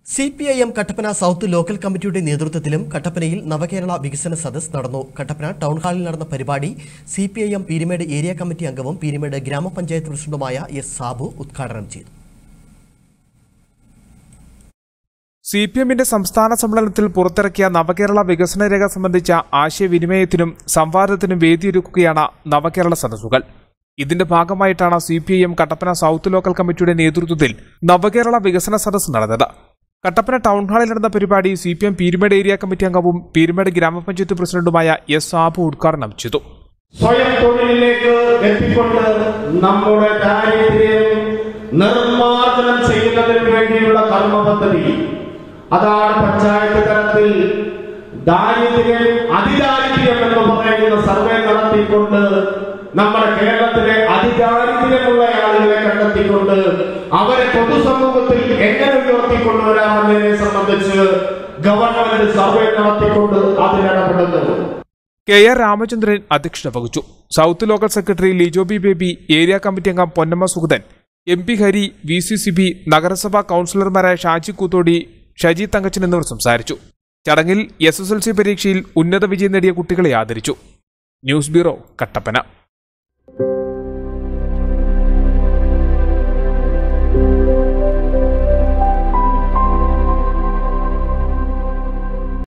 C P I M Kattappana south local കമ്മിറ്റിയുടെ നേതൃത്വത്തിലും കട്ടപ്പനയിൽ നവകേരള വികസന സദസ് നടന്നു കട്ടപ്പന ടൗൺ ഹാളിൽ നടന്ന പരിപാടി C P I M Peermade area committee അംഗവും പീരിമേട് ഗ്രാമപഞ്ചായത്ത് പ്രസിഡന്റുമായ എസ് സാബു ഉദ്ഘാടനം ചെയ്തു സി പി എമ്മിന്റെ സംസ്ഥാന സമ്മേളനത്തിൽ പുറത്തിറക്കിയ നവകേരള വികസന രേഖ സംബന്ധിച്ച ആശയവിനിമയത്തിനും സംവാദത്തിനും വേദിയൊരുക്കുകയാണ് നവകേരള സദസ്സുകൾ ഇതിന്റെ ഭാഗമായിട്ടാണ് C P I M Kattappana south local കമ്മിറ്റിയുടെ നേതൃത്വത്തിൽ നവകേരള വികസന സദസ്സ് നടന്നത് കട്ടപ്പന ടൗൺ ഹാളിൽ നടന്ന പരിപാടി C P M Peermade area committee അംഗവും പീരുമേട് ഗ്രാമപഞ്ചായത്ത് പ്രസിഡന്റുമായ എസ് സാബു ഉദ്ഘാടനം ചെയ്തു സ്വയം തൊഴിലിലേക്ക് എത്തിക്കൊണ്ട് നമ്മുടെ ദാരിദ്ര്യം നിർമ്മാർജ്ജനം ചെയ്യുന്നതിന് വേണ്ടിയുള്ള കർമ്മ പദ്ധതി അതാണ് പഞ്ചായത്ത് തലത്തിൽ ദാരിദ്ര്യം അതിദാരിദ്ര്യം എന്ന് പറയുന്ന സർവേ നടത്തിക്കൊണ്ട് നമ്മുടെ കേരളത്തിലെ അതിദാരിദ്ര്യമുള്ള ആളുകളെ കണ്ടെത്തിക്കൊണ്ട് അവരെ പൊതുസമൂഹത്തിൽ എങ്ങനെ ഉയർത്തിക്കൊണ്ടുവരാമെന്നതിനെ സംബന്ധിച്ച് ഗവൺമെന്റ് സർവേ നടത്തിക്കൊണ്ട് അതിലിടപെടുന്നു കെ ആർ രാമചന്ദ്രൻ അധ്യക്ഷത വഹിച്ചു south local secretary Lijo B Baby area committee അംഗം Ponnamma Sugathan M P Hari V C C B നഗരസഭാ കൌൺസിലർമാരായ ഷാജി കൂത്തോടി ഷജി തങ്കച്ചൻ എന്നിവർ സംസാരിച്ചു ചടങ്ങിൽ എസ് എസ് എൽ സി പരീക്ഷയിൽ ഉന്നത വിജയം നേടിയ കുട്ടികളെ ആദരിച്ചു ന്യൂസ് ബ്യൂറോ കട്ടപ്പന